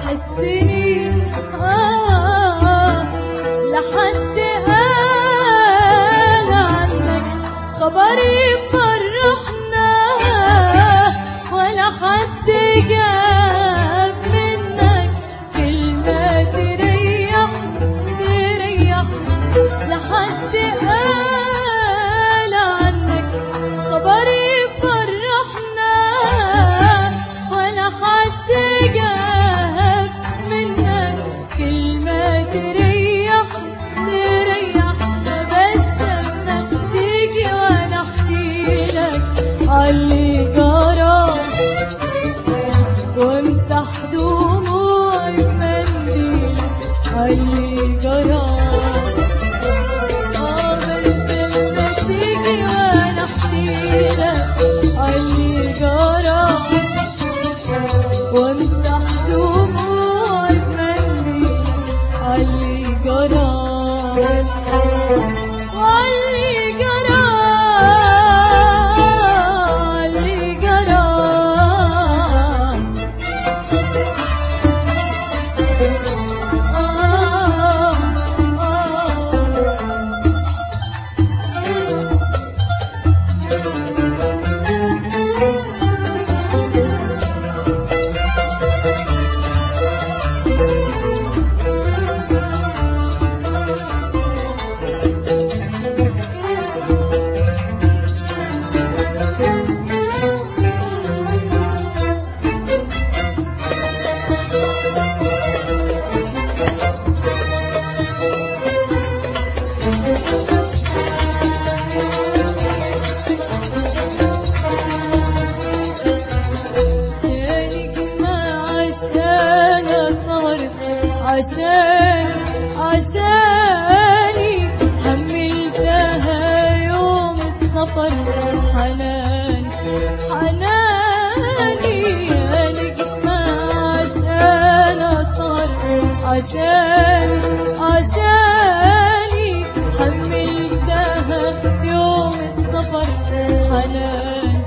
حسني آه لحد قال عنك خبر يفرحنا ولا حد جاب منك كلمة تريح تريح لحد قال عنك خبر يفرحنا ولا حد جاب منك كلمة تريح تريح بس لما تيجي وانا احكي لك عاللي جرى وامسح دموعي بمنديل عاللي جرى آه بس لما تيجي وانا احكي لك عاللي جرى وامسح دموعي بمنديل عاللي جرى وعلي جرى علي جرى آه آه نجمة عشان أصغر عشان عشاني حملتها يوم السفر حنان حناني يا نجمة عشان أصغر عشان عشاني حملتها يوم السفر حنان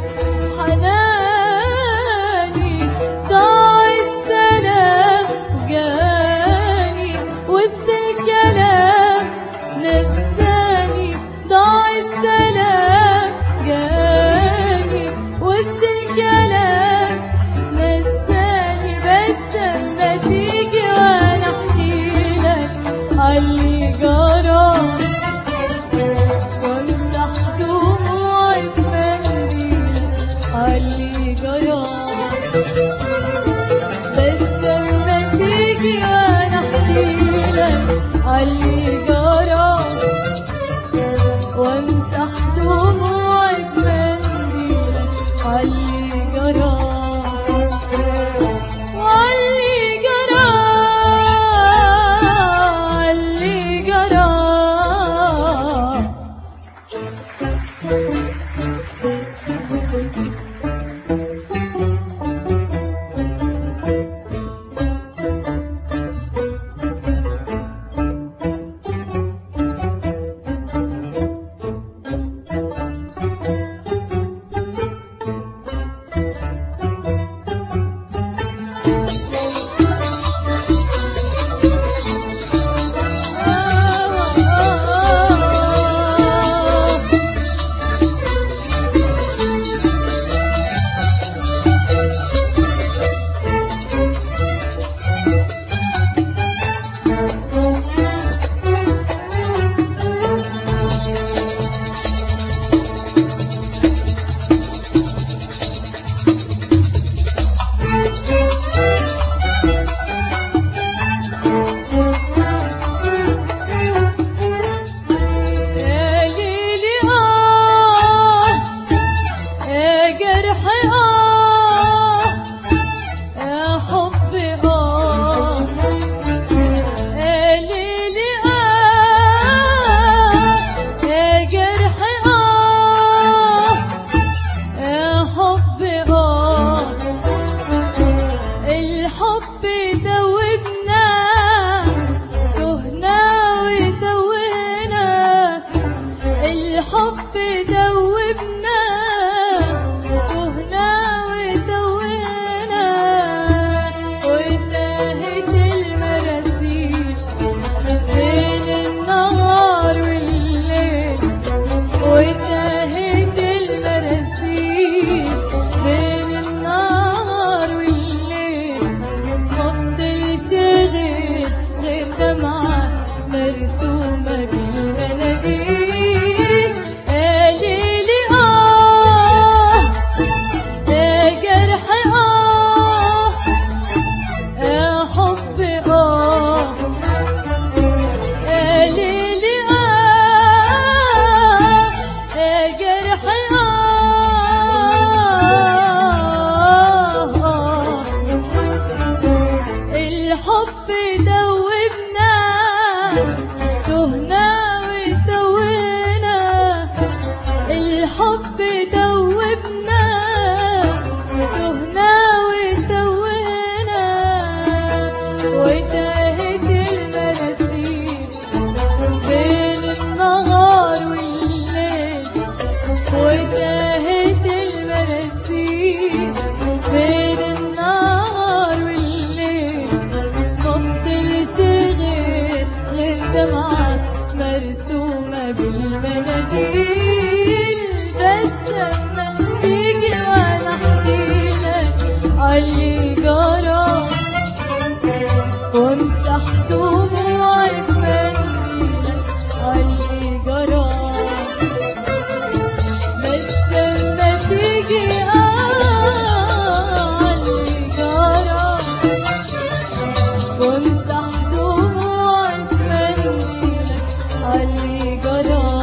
حناني ضاع السلام جاني وسط الكلام نساني ضاع السلام جاني وسط الكلام نساني بس اما تيجي وانا احكي لك عاللي جرى وامسح دموعي بمنديل عاللي جرى بس لما تيجي وانا احكي لك عاللي جرى وامسح دموعي بمنديل عاللي جرى وعلي جرى علي جرى الحب دوبنا تهنا وتوهنا الحب دوبنا تهنا وتوهنا وتاهت المناديل بين النهار والليل وتاهت المناديل بين النهار والليل مفضلش غير للدمعة مرسومة بالمناديل بس لما تيجي وانا احكيلك عاللي جرى وامسح دموعي بمنديلك عاللي جرى بس لما تيجي عاللي جرى وامسح دموعي بمنديلك عاللي جرى